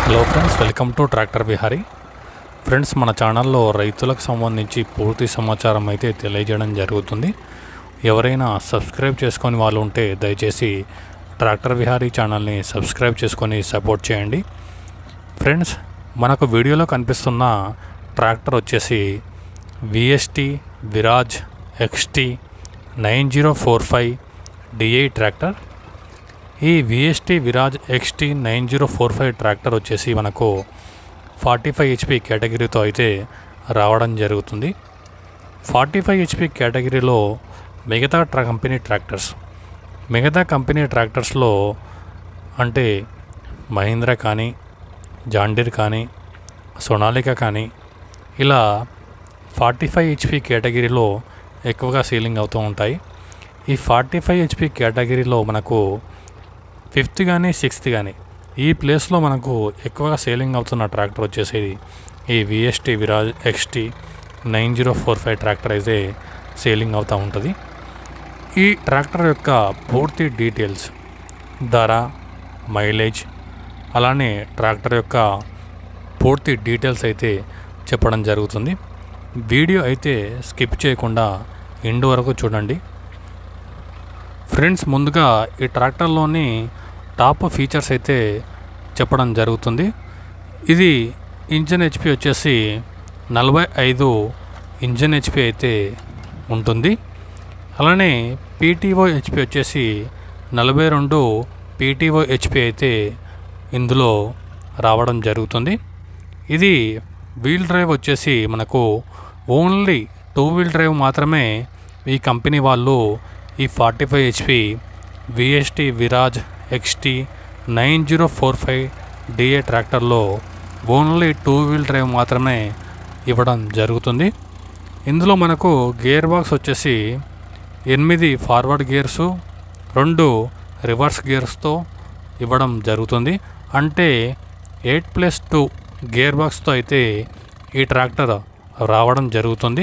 hello friends welcome to tractor Vihari friends మన ఛానల్లో రైతులకు సంబంధించి పూర్తి సమాచారం అయితే తెలియజేయడం జరుగుతుంది ఎవరైనా సబ్స్క్రైబ్ చేసుకొని వాళ్ళు ఉంటే దయచేసి ట్రాక్టర్ విహారీ ఛానల్ని సబ్స్క్రైబ్ చేసుకొని సపోర్ట్ చేయండి ఫ్రెండ్స్ మనకు వీడియోలో కనిపిస్తున్న ట్రాక్టర్ వచ్చేసి VST Viraj XT nine zero four five DI tractor ఈ VST Viraj XT nine zero four five tractor వచ్చేసి మనకు ఫార్టీ ఫైవ్ హెచ్పి కేటగిరీతో అయితే రావడం జరుగుతుంది ఫార్టీ ఫైవ్ హెచ్పి కేటగిరీలో మిగతా ట్రా కంపెనీ ట్రాక్టర్స్ మిగతా కంపెనీ ట్రాక్టర్స్లో అంటే మహీంద్రా కానీ జాండీర్ కానీ సొనాలికా కానీ ఇలా ఫార్టీ ఫైవ్ హెచ్పి కేటగిరీలో ఎక్కువగా సీలింగ్ అవుతూ ఉంటాయి ఈ ఫార్టీ ఫైవ్ హెచ్పి కేటగిరీలో మనకు ఫిఫ్త్ కానీ సిక్స్త్ కానీ ఈ ప్లేస్లో మనకు ఎక్కువగా సేలింగ్ అవుతున్న ట్రాక్టర్ వచ్చేసి ఈ VST Viraj XT nine zero four five tractor అయితే సేలింగ్ అవుతూ ఉంటుంది ఈ ట్రాక్టర్ యొక్క పూర్తి డీటెయిల్స్ ధర మైలేజ్ అలానే ట్రాక్టర్ యొక్క పూర్తి డీటెయిల్స్ అయితే చెప్పడం జరుగుతుంది వీడియో అయితే స్కిప్ చేయకుండా ఎండు వరకు చూడండి ఫ్రెండ్స్ ముందుగా ఈ ట్రాక్టర్లోని టాప్ ఫీచర్స్ అయితే చెప్పడం జరుగుతుంది ఇది ఇంజన్ హెచ్పి వచ్చేసి నలభై ఐదు ఇంజన్ హెచ్పి అయితే ఉంటుంది అలానే పీటీఓ హెచ్పి వచ్చేసి నలభై రెండు పీటీఓ హెచ్పి అయితే ఇందులో రావడం జరుగుతుంది ఇది వీల్ డ్రైవ్ వచ్చేసి మనకు ఓన్లీ టూ వీల్ డ్రైవ్ మాత్రమే ఈ కంపెనీ వాళ్ళు ఈ forty five HP VST Viraj XT nine zero four five DA ట్రాక్టర్లో ఓన్లీ టూ వీల్ డ్రైవ్ మాత్రమే ఇవ్వడం జరుగుతుంది ఇందులో మనకు గేర్ బాక్స్ వచ్చేసి ఎనిమిది ఫార్వర్డ్ గేర్సు రెండు రివర్స్ గేర్స్తో ఇవ్వడం జరుగుతుంది అంటే ఎయిట్ ప్లస్ టూ గేర్ బాక్స్తో అయితే ఈ ట్రాక్టర్ రావడం జరుగుతుంది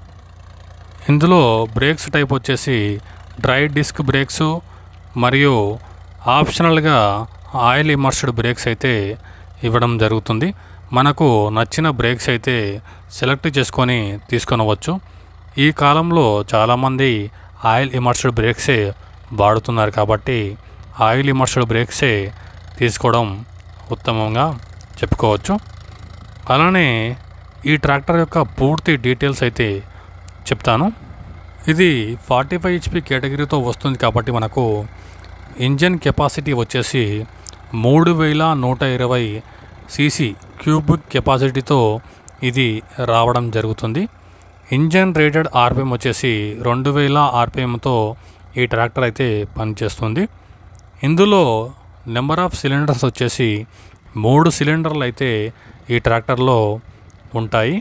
ఇందులో బ్రేక్స్ టైప్ వచ్చేసి డ్రై డిస్క్ బ్రేక్స్ మరియు ఆప్షనల్గా ఆయిల్ ఇమర్స్డ్ బ్రేక్స్ అయితే ఇవ్వడం జరుగుతుంది మనకు నచ్చిన బ్రేక్స్ అయితే సెలెక్ట్ చేసుకొని తీసుకొనవచ్చు ఈ కాలంలో చాలామంది ఆయిల్ ఇమర్స్డ్ బ్రేక్సే వాడుతున్నారు కాబట్టి ఆయిల్ ఇమర్స్డ్ బ్రేక్సే తీసుకోవడం ఉత్తమంగా చెప్పుకోవచ్చు అలానే ఈ ట్రాక్టర్ యొక్క పూర్తి డీటెయిల్స్ అయితే చెప్తాను ఇది ఫార్టీ ఫైవ్ హెచ్పి కేటగిరీతో వస్తుంది కాబట్టి మనకు ఇంజన్ కెపాసిటీ వచ్చేసి మూడు వేల నూట ఇరవై సీసీ క్యూబిక్ కెపాసిటీతో ఇది రావడం జరుగుతుంది ఇంజన్ రేటెడ్ ఆర్పిఎం వచ్చేసి రెండు వేల ఆర్పిఎంతో ఈ ట్రాక్టర్ అయితే పనిచేస్తుంది ఇందులో నెంబర్ ఆఫ్ సిలిండర్స్ వచ్చేసి మూడు సిలిండర్లు అయితే ఈ ట్రాక్టర్లో ఉంటాయి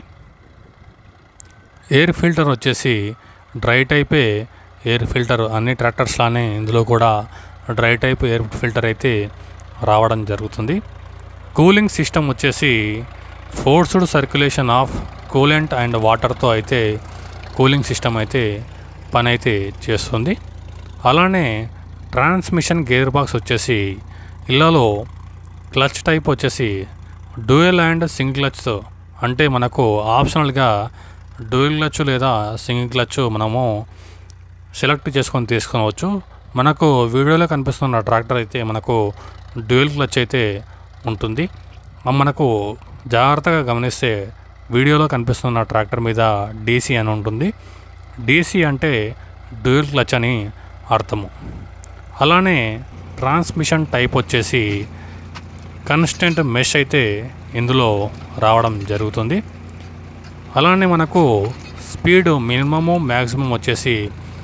ఎయిర్ ఫిల్టర్ వచ్చేసి డ్రై టైపే ఎయిర్ ఫిల్టర్ అన్ని ట్రాక్టర్స్లానే ఇందులో కూడా డ్రై టైప్ ఎయిర్ ఫిల్టర్ అయితే రావడం జరుగుతుంది కూలింగ్ సిస్టమ్ వచ్చేసి forced circulation of coolant and వాటర్తో అయితే కూలింగ్ సిస్టమ్ అయితే పని అయితే చేస్తుంది అలానే ట్రాన్స్మిషన్ గేర్ బాక్స్ వచ్చేసి ఇళ్ళలో క్లచ్ టైప్ వచ్చేసి డ్యూయల్ అండ్ సింగిల్ క్లచ్ అంటే మనకు ఆప్షనల్గా డ్యూయల్ క్లచ్ లేదా సింగిల్ క్లచ్ మనము సెలెక్ట్ చేసుకొని తీసుకోవచ్చు మనకు వీడియోలో కనిపిస్తున్న ట్రాక్టర్ అయితే మనకు డ్యూయల్ క్లచ్ అయితే ఉంటుంది ఆ మనకు జాగ్రత్తగా గమనిస్తే వీడియోలో కనిపిస్తున్న ట్రాక్టర్ మీద డీసీ అని ఉంటుంది డీసీ అంటే డ్యూయల్ క్లచ్ అని అర్థము అలానే ట్రాన్స్మిషన్ టైప్ వచ్చేసి కన్స్టెంట్ మెష్ అయితే ఇందులో రావడం జరుగుతుంది అలానే మనకు స్పీడ్ మినిమము మ్యాక్సిమం వచ్చేసి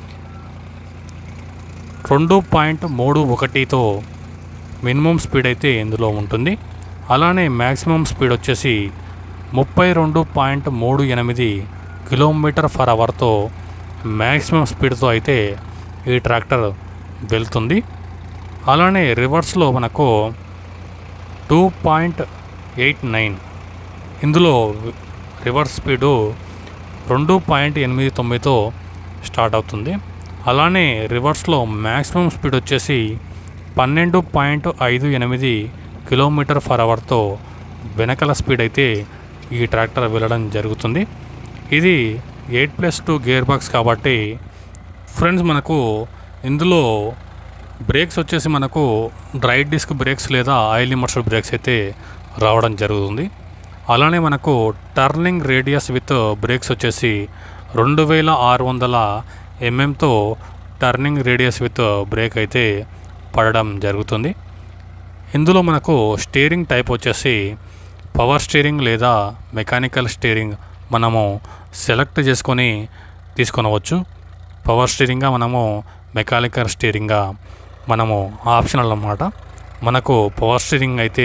రెండు పాయింట్ మూడు ఒకటితో మినిమం స్పీడ్ అయితే ఇందులో ఉంటుంది అలానే మ్యాక్సిమం స్పీడ్ వచ్చేసి ముప్పై రెండు పాయింట్ మూడు ఎనిమిది కిలోమీటర్ ఫర్ అవర్తో మ్యాక్సిమం స్పీడ్తో అయితే ఈ ట్రాక్టర్ వెళ్తుంది అలానే రివర్స్లో మనకు టూ పాయింట్ ఎయిట్ నైన్ ఇందులో రివర్స్ స్పీడు రెండు పాయింట్ ఎనిమిది తొమ్మిదితో స్టార్ట్ అవుతుంది అలానే రివర్స్లో మ్యాక్సిమం స్పీడ్ వచ్చేసి పన్నెండు పాయింట్ ఐదు ఎనిమిది కిలోమీటర్ ఫర్ అవర్తో వెనకల స్పీడ్ అయితే ఈ ట్రాక్టర్ వెళ్ళడం జరుగుతుంది ఇది eight plus two gear box కాబట్టి ఫ్రెండ్స్ మనకు ఇందులో బ్రేక్స్ వచ్చేసి మనకు డ్రై డిస్క్ బ్రేక్స్ లేదా ఆయిల్ ఇమర్షల్ బ్రేక్స్ అయితే రావడం జరుగుతుంది అలానే మనకు టర్నింగ్ రేడియస్ విత్ బ్రేక్స్ వచ్చేసి రెండు వేల ఆరు వందల ఎంఎంతో టర్నింగ్ రేడియస్ విత్ బ్రేక్ అయితే పడడం జరుగుతుంది ఇందులో మనకు స్టీరింగ్ టైప్ వచ్చేసి పవర్ స్టీరింగ్ లేదా మెకానికల్ స్టీరింగ్ మనము సెలెక్ట్ చేసుకొని తీసుకొనవచ్చు పవర్ స్టీరింగ్గా మనము మెకానికల్ స్టీరింగ్గా మనము ఆప్షనల్ అన్నమాట మనకు పవర్ స్టీరింగ్ అయితే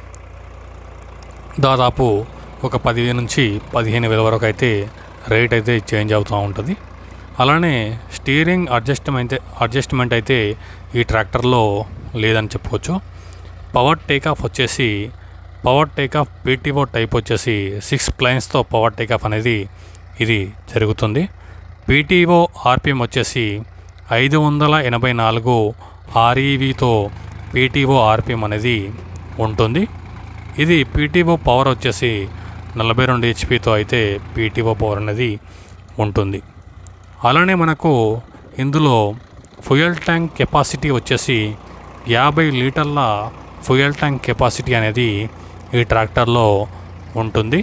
దాదాపు ఒక పదివేల నుంచి పదిహేను వేల వరకు అయితే రేట్ అయితే చేంజ్ అవుతూ ఉంటుంది అలానే స్టీరింగ్ అడ్జస్ట్మెంట్ అడ్జస్ట్మెంట్ అయితే ఈ ట్రాక్టర్లో లేదని చెప్పుకోవచ్చు పవర్ టేకాఫ్ వచ్చేసి పవర్ టేకాఫ్ పీటీఓ టైప్ వచ్చేసి సిక్స్ ప్లైన్స్తో పవర్ టేకాఫ్ అనేది ఇది జరుగుతుంది పీటీఓ ఆర్పిఎం వచ్చేసి ఐదు వందల ఎనభై నాలుగు ఆర్ఈవితో పీటీఓ ఆర్పిఎం అనేది ఉంటుంది ఇది పీటీఓ పవర్ వచ్చేసి నలభై రెండు హెచ్పితో అయితే పీటీఓ పవర్ అనేది ఉంటుంది అలానే మనకు ఇందులో ఫ్యూయల్ ట్యాంక్ కెపాసిటీ వచ్చేసి యాభై లీటర్ల ఫ్యూయల్ ట్యాంక్ కెపాసిటీ అనేది ఈ ట్రాక్టర్లో ఉంటుంది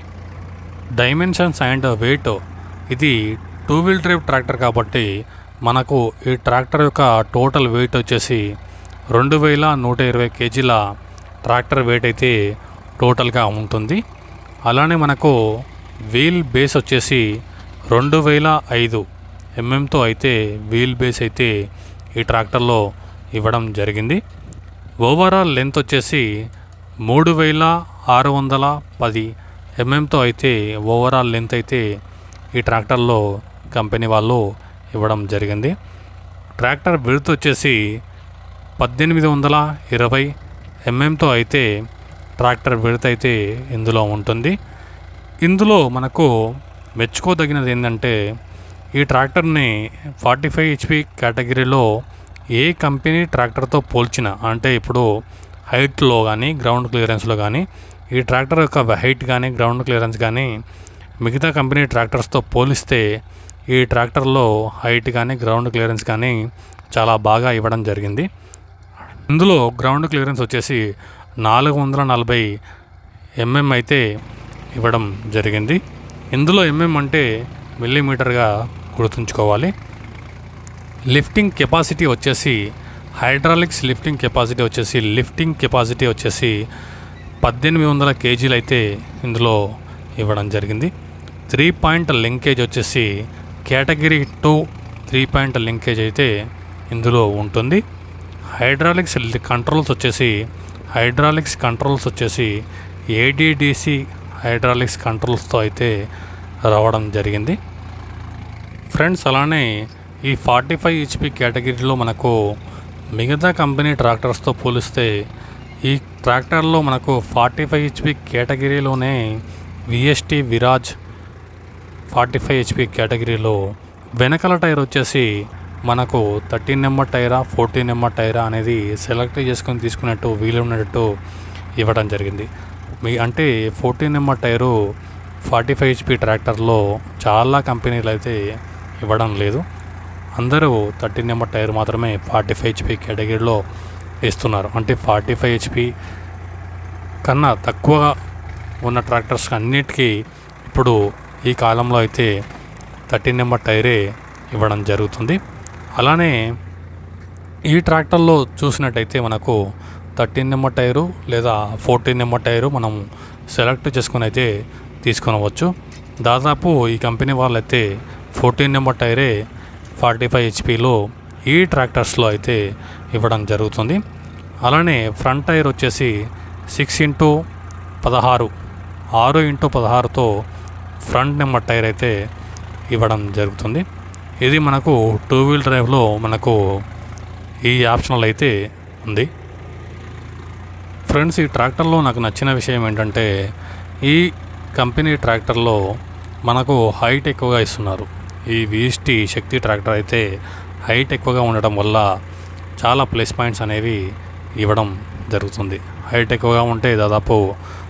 డైమెన్షన్స్ అండ్ వెయిట్ ఇది టూ వీల్ డ్రైవ్ ట్రాక్టర్ కాబట్టి మనకు ఈ ట్రాక్టర్ యొక్క టోటల్ వెయిట్ వచ్చేసి రెండు వేల నూట ఇరవై కేజీల ట్రాక్టర్ వెయిట్ అయితే టోటల్గా ఉంటుంది అలానే మనకు వీల్ బేస్ వచ్చేసి రెండు వేల ఐదు ఎంఎంతో అయితే వీల్ బేస్ అయితే ఈ ట్రాక్టర్లో ఇవ్వడం జరిగింది ఓవరాల్ లెంత్ వచ్చేసి మూడు వేల ఆరు వందల పది ఎంఎంతో అయితే ఓవరాల్ లెంత్ అయితే ఈ ట్రాక్టర్లో కంపెనీ వాళ్ళు ఇవ్వడం జరిగింది ట్రాక్టర్ విడుత్ వచ్చేసి పద్దెనిమిది వందల ఇరవై ఎంఎంతో అయితే ట్రాక్టర్ విడత అయితే ఇందులో ఉంటుంది ఇందులో మనకు మెచ్చుకోదగినది ఏంటంటే ఈ ట్రాక్టర్ని ఫార్టీ ఫైవ్ హెచ్పి కేటగిరీలో ఏ కంపెనీ ట్రాక్టర్తో పోల్చిన అంటే ఇప్పుడు హైట్లో కానీ గ్రౌండ్ క్లియరెన్స్లో కానీ ఈ ట్రాక్టర్ యొక్క హైట్ కానీ గ్రౌండ్ క్లియరెన్స్ కానీ మిగతా కంపెనీ ట్రాక్టర్స్తో పోలిస్తే ఈ ట్రాక్టర్లో హైట్ కానీ గ్రౌండ్ క్లియరెన్స్ కానీ చాలా బాగా ఇవ్వడం జరిగింది ఇందులో గ్రౌండ్ క్లియరెన్స్ వచ్చేసి నాలుగు వందల నలభై ఎంఎం అయితే ఇవ్వడం జరిగింది ఇందులో ఎంఎం అంటే మిల్లీమీటర్గా గుర్తుంచుకోవాలి లిఫ్టింగ్ కెపాసిటీ వచ్చేసి హైడ్రాలిక్స్ లిఫ్టింగ్ కెపాసిటీ వచ్చేసి లిఫ్టింగ్ కెపాసిటీ వచ్చేసి పద్దెనిమిది వందల కేజీలు అయితే ఇందులో ఇవ్వడం జరిగింది త్రీ పాయింట్ లింకేజ్ వచ్చేసి category two three point linkage అయితే ఇందులో ఉంటుంది హైడ్రాలిక్స్ కంట్రోల్స్ వచ్చేసి హైడ్రాలిక్స్ కంట్రోల్స్ వచ్చేసి ఏడిడిసి హైడ్రాలిక్స్ కంట్రోల్స్తో అయితే రావడం జరిగింది ఫ్రెండ్స్ అలానే ఈ ఫార్టీ ఫైవ్ హెచ్పి కేటగిరీలో మనకు మిగతా కంపెనీ ట్రాక్టర్స్తో పోలిస్తే ఈ ట్రాక్టర్లో మనకు ఫార్టీ ఫైవ్ హెచ్పి కేటగిరీలోనే VST Viraj forty five HP కేటగిరీలో వెనకల టైర్ వచ్చేసి మనకు థర్టీన్ నెంబర్ టైరా ఫోర్టీన్ నెంబర్ టైరా అనేది సెలెక్ట్ చేసుకొని తీసుకున్నట్టు వీలు ఉన్నట్టు ఇవ్వడం జరిగింది మీ అంటే fourteen number tyre forty five HP ట్రాక్టర్లో చాలా కంపెనీలు అయితే ఇవ్వడం లేదు అందరూ థర్టీన్ నెంబర్ టైర్ మాత్రమే ఫార్టీ ఫైవ్ హెచ్పి కేటగిరీలో ఇస్తున్నారు అంటే ఫార్టీ ఫైవ్ హెచ్పి కన్నా తక్కువగా ఉన్న ట్రాక్టర్స్ అన్నిటికీ ఇప్పుడు ఈ కాలంలో అయితే థర్టీన్ నెంబర్ టైరే ఇవ్వడం జరుగుతుంది అలానే ఈ ట్రాక్టర్లో చూసినట్టయితే మనకు థర్టీన్ నెంబర్ టైరు లేదా ఫోర్టీన్ నెంబర్ టైరు మనం సెలెక్ట్ చేసుకుని అయితే తీసుకొనవచ్చు దాదాపు ఈ కంపెనీ వాళ్ళైతే ఫోర్టీన్ నెంబర్ టైరే ఫార్టీ ఫైవ్ హెచ్పిలో ఈ ట్రాక్టర్స్లో అయితే ఇవ్వడం జరుగుతుంది అలానే ఫ్రంట్ టైర్ వచ్చేసి సిక్స్ ఇంటూ పదహారు ఆరు ఇంటూ పదహారుతో ఫ్రంట్ నెంబర్ టైర్ అయితే ఇవ్వడం జరుగుతుంది ఇది మనకు టూ వీల్ డ్రైవ్లో మనకు ఈ ఆప్షనల్ అయితే ఉంది ఫ్రెండ్స్ ఈ ట్రాక్టర్లో నాకు నచ్చిన విషయం ఏంటంటే ఈ కంపెనీ ట్రాక్టర్లో మనకు హైట్ ఎక్కువగా ఇస్తున్నారు ఈ వీఎస్టీ శక్తి ట్రాక్టర్ అయితే హైట్ ఎక్కువగా ఉండడం వల్ల చాలా ప్లస్ పాయింట్స్ అనేవి ఇవ్వడం జరుగుతుంది హైట్ ఎక్కువగా ఉంటే దాదాపు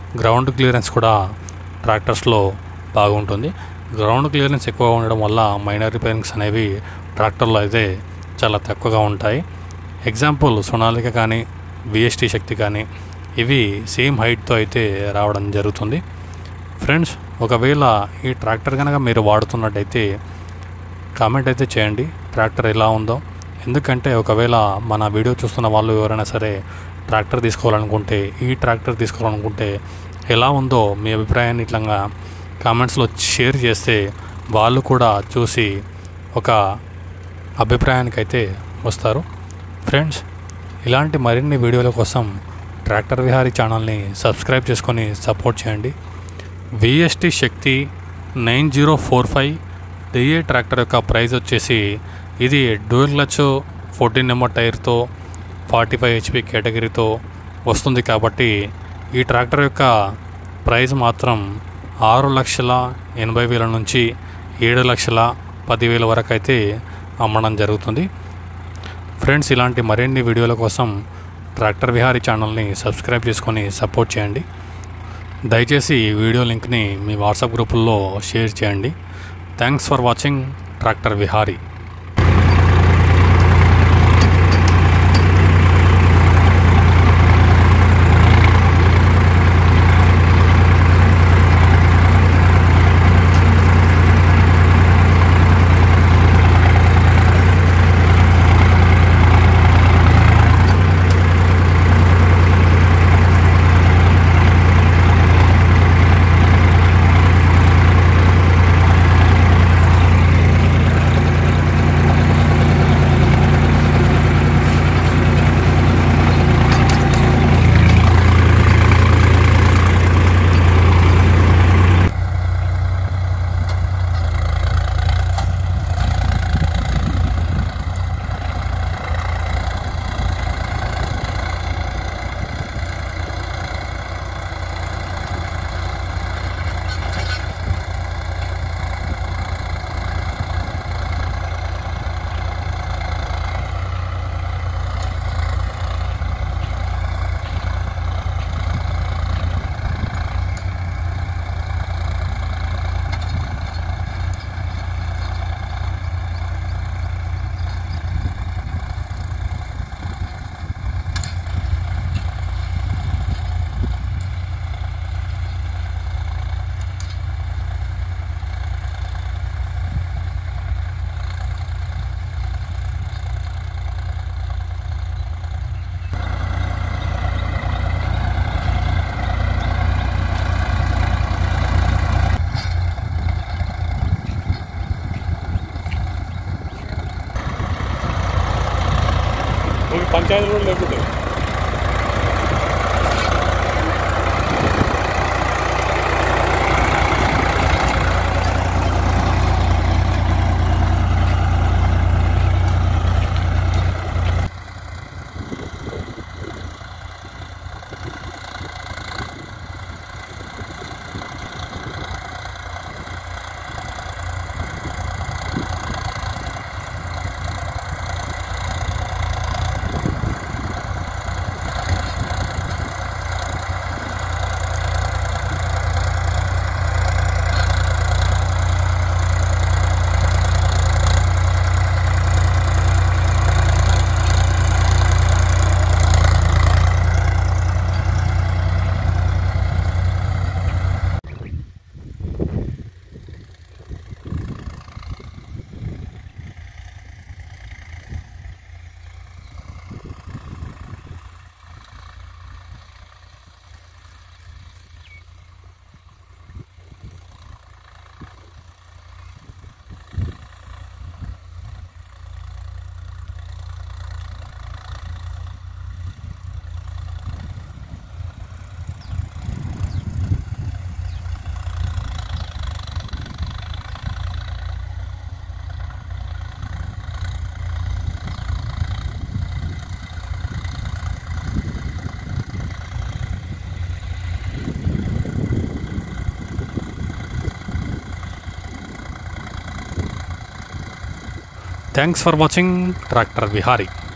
గ్రౌండ్ క్లియరెన్స్ కూడా ట్రాక్టర్స్లో బాగుంటుంది గ్రౌండ్ క్లియరెన్స్ ఎక్కువ ఉండడం వల్ల మైనర్ రిపేరింగ్స్ అనేవి ట్రాక్టర్లో అయితే చాలా తక్కువగా ఉంటాయి ఎగ్జాంపుల్ సొనాలిక కానీ విఎస్టీ శక్తి కానీ ఇవి సేమ్ హైట్తో అయితే రావడం జరుగుతుంది ఫ్రెండ్స్ ఒకవేళ ఈ ట్రాక్టర్ కనుక మీరు వాడుతున్నట్టయితే కామెంట్ అయితే చేయండి ట్రాక్టర్ ఎలా ఉందో ఎందుకంటే ఒకవేళ మన వీడియో చూస్తున్న వాళ్ళు ఎవరైనా సరే ట్రాక్టర్ తీసుకోవాలనుకుంటే ఈ ట్రాక్టర్ తీసుకోవాలనుకుంటే ఎలా ఉందో మీ అభిప్రాయాన్ని ఇట్లా కామెంట్స్లో షేర్ చేస్తే వాళ్ళు కూడా చూసి ఒక అభిప్రాయానికైతే వస్తారు ఫ్రెండ్స్ ఇలాంటి మరిన్ని వీడియోల కోసం ట్రాక్టర్ విహారీ ఛానల్ని సబ్స్క్రైబ్ చేసుకొని సపోర్ట్ చేయండి VST Shakti nine zero four five DA tractor యొక్క ప్రైస్ వచ్చేసి ఇది డ్యూయల్ క్లచ్ ఫోర్టీన్ నెంబర్ టైర్తో ఫార్టీ ఫైవ్ హెచ్పి కేటగిరీతో వస్తుంది కాబట్టి ఈ ట్రాక్టర్ యొక్క ప్రైస్ మాత్రం ఆరు లక్షల ఎనభై వేల నుంచి ఏడు లక్షల పదివేల వరకు అయితే అమ్మడం జరుగుతుంది ఫ్రెండ్స్ ఇలాంటి మరిన్ని వీడియోల కోసం ట్రాక్టర్ విహారీ ఛానల్ని సబ్స్క్రైబ్ చేసుకొని సపోర్ట్ చేయండి దయచేసి ఈ వీడియో లింక్ని మీ వాట్సాప్ గ్రూపుల్లో షేర్ చేయండి thanks for watching tractor Vihari పంచాయతీ కూడా లేకుంటే thanks for watching tractor Vihari